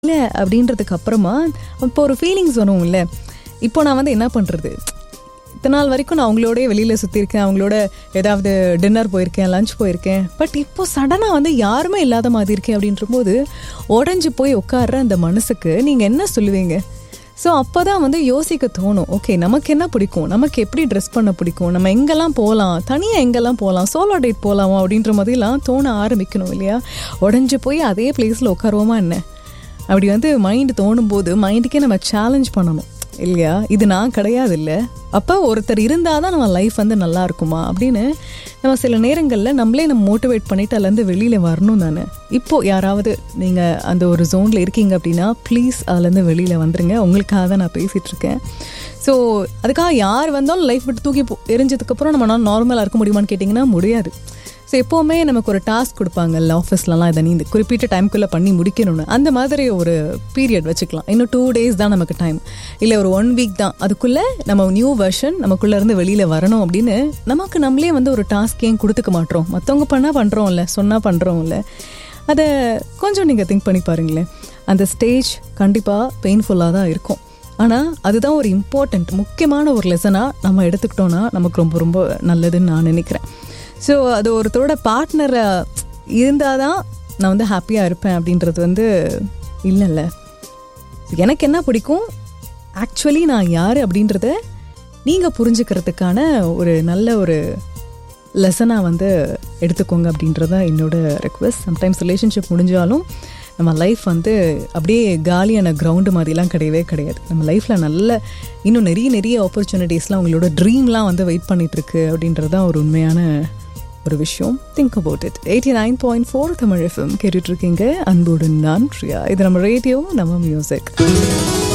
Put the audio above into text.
இல்லை அப்படின்றதுக்கு அப்புறமா இப்போ ஒரு ஃபீலிங்ஸ் வரும் இல்லை இப்போ நான் வந்து என்ன பண்ணுறது இத்தனை நாள் வரைக்கும் நான் அவங்களோடய வெளியில் சுற்றிருக்கேன் அவங்களோட ஏதாவது டின்னர் போயிருக்கேன் லஞ்ச் போயிருக்கேன் பட் இப்போ சடனாக வந்து யாருமே இல்லாத மாதிரி இருக்கேன் அப்படின்ற போது உடஞ்சி போய் உட்கார்ற அந்த மனசுக்கு நீங்கள் என்ன சொல்லுவீங்க ஸோ அப்போ தான் வந்து யோசிக்க தோணும் ஓகே நமக்கு என்ன பிடிக்கும் நமக்கு எப்படி ட்ரெஸ் பண்ண பிடிக்கும் நம்ம எங்கெல்லாம் போகலாம் தனியாக எங்கெல்லாம் போகலாம் சோலோ டேட் போகலாமா அப்படின்ற மாதிரிலாம் தோண ஆரம்பிக்கணும் இல்லையா உடஞ்சி போய் அதே பிளேஸில் உட்காருவோமா என்ன அப்படி வந்து மைண்டு தோணும் போது மைண்டுக்கே நம்ம சேலஞ்ச் பண்ணணும் இல்லையா இது நான் கிடையாது இல்லை அப்போ ஒருத்தர் இருந்தால் தான் நம்ம லைஃப் வந்து நல்லா இருக்குமா அப்படின்னு நம்ம சில நேரங்களில் நம்மளே நம்ம மோட்டிவேட் பண்ணிட்டு அதுலேருந்து வெளியில் வரணும் தானே இப்போது யாராவது நீங்கள் அந்த ஒரு ஜோனில் இருக்கீங்க அப்படின்னா ப்ளீஸ் அதுலேருந்து வெளியில் வந்துருங்க உங்களுக்காக தான் நான் பேசிகிட்டு இருக்கேன் ஸோ அதுக்காக யார் வந்தாலும் லைஃப் விட்டு தூக்கி போ- எரிஞ்சதுக்கப்புறம் நம்ம நார்மலாக இருக்க முடியுமான்னு கேட்டிங்கன்னா முடியாது ஸோ எப்போவுமே நமக்கு ஒரு டாஸ்க் கொடுப்பாங்கல்ல ஆஃபீஸ்லலாம் இதை நீ இந்த குறிப்பிட்ட டைம்குள்ளே பண்ணி முடிக்கணும்னு அந்த மாதிரி ஒரு பீரியட் வச்சுக்கலாம் இன்னும் டூ டேஸ் தான் நமக்கு டைம் இல்லை ஒரு ஒன் வீக் தான் அதுக்குள்ளே நம்ம நியூ வெர்ஷன் நமக்குள்ளே இருந்து வெளியில் வரணும் அப்படின்னு நமக்கு நம்மளே வந்து ஒரு டாஸ்க் ஏன் கொடுத்துக்க மாட்டோம் மற்றவங்க பண்ணால் பண்ணுறோம்ல சொன்னால் பண்ணுறோம்ல அதை கொஞ்சம் நீங்கள் திங்க் பண்ணி பாருங்களேன் அந்த ஸ்டேஜ் கண்டிப்பாக பெயின்ஃபுல்லாக தான் இருக்கும் ஆனால் அதுதான் ஒரு இம்பார்ட்டண்ட் முக்கியமான ஒரு லெசனாக நம்ம எடுத்துக்கிட்டோன்னா நமக்கு ரொம்ப ரொம்ப நல்லதுன்னு நான் நினைக்கிறேன் ஸோ அது ஒருத்தரோட பார்ட்னரை இருந்தால் தான் நான் வந்து ஹாப்பியாக இருப்பேன் அப்படின்றது வந்து இல்லைல்ல எனக்கு என்ன பிடிக்கும் ஆக்சுவலி நான் யார் அப்படின்றத நீங்கள் புரிஞ்சுக்கிறதுக்கான ஒரு நல்ல ஒரு லெசனாக வந்து எடுத்துக்கோங்க அப்படின்றத என்னோட ரெக்வஸ்ட் சம்டைம்ஸ் ரிலேஷன்ஷிப் முடிஞ்சாலும் நம்ம லைஃப் வந்து அப்படியே காலியான கிரவுண்டு மாதிரிலாம் கிடையவே கிடையாது நம்ம லைஃப்பில் நல்ல இன்னும் நிறைய நிறைய ஆப்பர்ச்சுனிட்டிஸ்லாம் உங்களோட ட்ரீம்லாம் வந்து வெயிட் பண்ணிகிட்ருக்கு அப்படின்றது தான் ஒரு உண்மையான ஒரு விஷயம் think about it eighty nine point four Tamil FM கேட்டுட்ருக்கீங்க அன்போடு நான் பிரியா இது நம்ம ரேடியோ நம்ம மியூசிக்